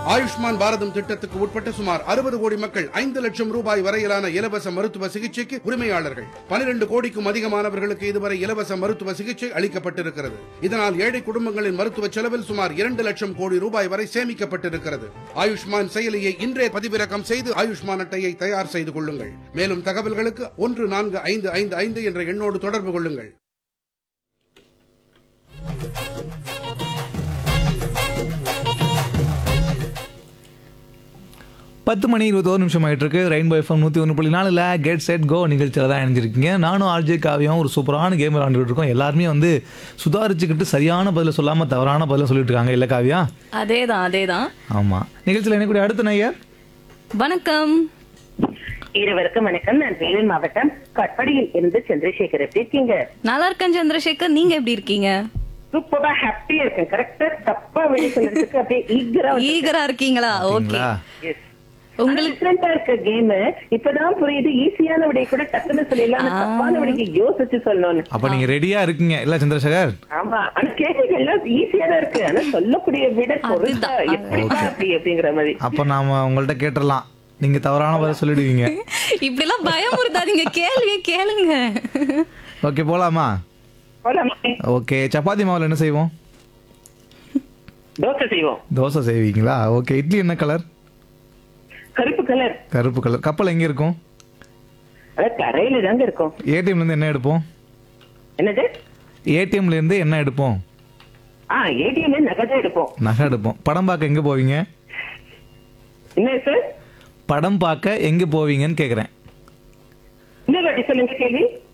ஆயுஷ்மான் பாரதம் திட்டத்துக்கு உட்பட்ட சுமார் அறுபது கோடி மக்கள் ஐந்து லட்சம் ரூபாய் வரையிலான இலவச மருத்துவ சிகிச்சைக்கு உரிமையாளர்கள் பனிரெண்டு கோடிக்கும் அதிகமானவர்களுக்கு இதுவரை இலவச மருத்துவ சிகிச்சை அளிக்கப்பட்டிருக்கிறது இதனால் ஏழை குடும்பங்களின் மருத்துவ செலவில் சுமார் இரண்டு லட்சம் கோடி ரூபாய் வரை சேமிக்கப்பட்டிருக்கிறது ஆயுஷ்மான் செயலியை இன்றே பதிவிறக்கம் செய்து ஆயுஷ்மான் அட்டையை தயார் செய்து கொள்ளுங்கள் மேலும் தகவல்களுக்கு ஒன்று நான்கு ஐந்து ஐந்து ஐந்து என்ற எண்ணோடு தொடர்பு கொள்ளுங்கள் பத்து மணி இருபத்தோரு நிமிஷம் ஆயிட்டு இருக்கு ரெயின்போ எஃப்எம் நூற்றி ஒன்று புள்ளி நாலில் கெட் செட் கோ நிகழ்ச்சியில் தான் இணைஞ்சிருக்கீங்க நானும் ஆர்ஜே காவியம் ஒரு சூப்பரான கேம் விளாண்டுட்டு இருக்கோம் எல்லாருமே வந்து சுதாரிச்சுக்கிட்டு சரியான பதில சொல்லாமல் தவறான பதில சொல்லிட்டு இருக்காங்க இல்லை காவியா அதேதான் அதேதான் ஆமாம் நிகழ்ச்சியில் இணைக்கூடிய அடுத்த நையர் வணக்கம் இருவருக்கும் வணக்கம் நான் வேலூர் மாவட்டம் கட்படியில் இருந்து சந்திரசேகர் எப்படி இருக்கீங்க நல்லா இருக்கேன் சந்திரசேகர் நீங்க எப்படி இருக்கீங்க சூப்பரா ஹாப்பியா இருக்கேன் கரெக்டா தப்பா வெளியே சொல்றதுக்கு அப்படியே ஈகரா ஈகரா இருக்கீங்களா ஓகே சரிங்களா உங்களுக்கு டிஃபரெண்டா இருக்க கேம் இப்பதான் புரியுது ஈஸியான விடைய கூட டக்குன்னு சொல்லிடலாம் ஆனா தப்பான விடைக்கு யோசிச்சு சொல்லணும்னு அப்போ நீங்கள் ரெடியாக இருக்கீங்க இல்லை சந்திரசேகர் ஆமா ஆனா கேள்விகள் எல்லாம் ஈஸியா தான் இருக்கு ஆனா சொல்லக்கூடிய விட பொருத்தா அதுதான். எப்படிப்பா அப்படி அப்படிங்கிற மாதிரி அப்போ நாம் உங்கள்கிட்ட கேட்டுடலாம் நீங்கள் தவறான பதில் சொல்லிடுவீங்க இப்படி எல்லாம் பயமுறுத்தாதீங்க கேள்வியே கேளுங்க ஓகே போகலாமா போலாமா? ஓகே சப்பாத்தி மாவில் என்ன செய்வோம் தோசை செய்வோம் தோசை செய்வீங்களா ஓகே இட்லி என்ன கலர் கருப்பு கலர் கருப்பு கலர் கப்பல் எங்கே இருக்கும் அத கரையில தாங்க இருக்கும் ஏடிஎம்லேருந்து என்ன எடுப்போம் என்னது ஏடிஎம்லேருந்து என்ன எடுப்போம் ஆ ஏடிஎம் நகை எடுப்போம் நகை எடுப்போம் படம் பார்க்க எங்கே போவீங்க என்ன சார் படம் பார்க்க எங்கே போவீங்கன்னு கேட்குறேன் இன்னொரு வாட்டி சொல்லுங்க கேள்வி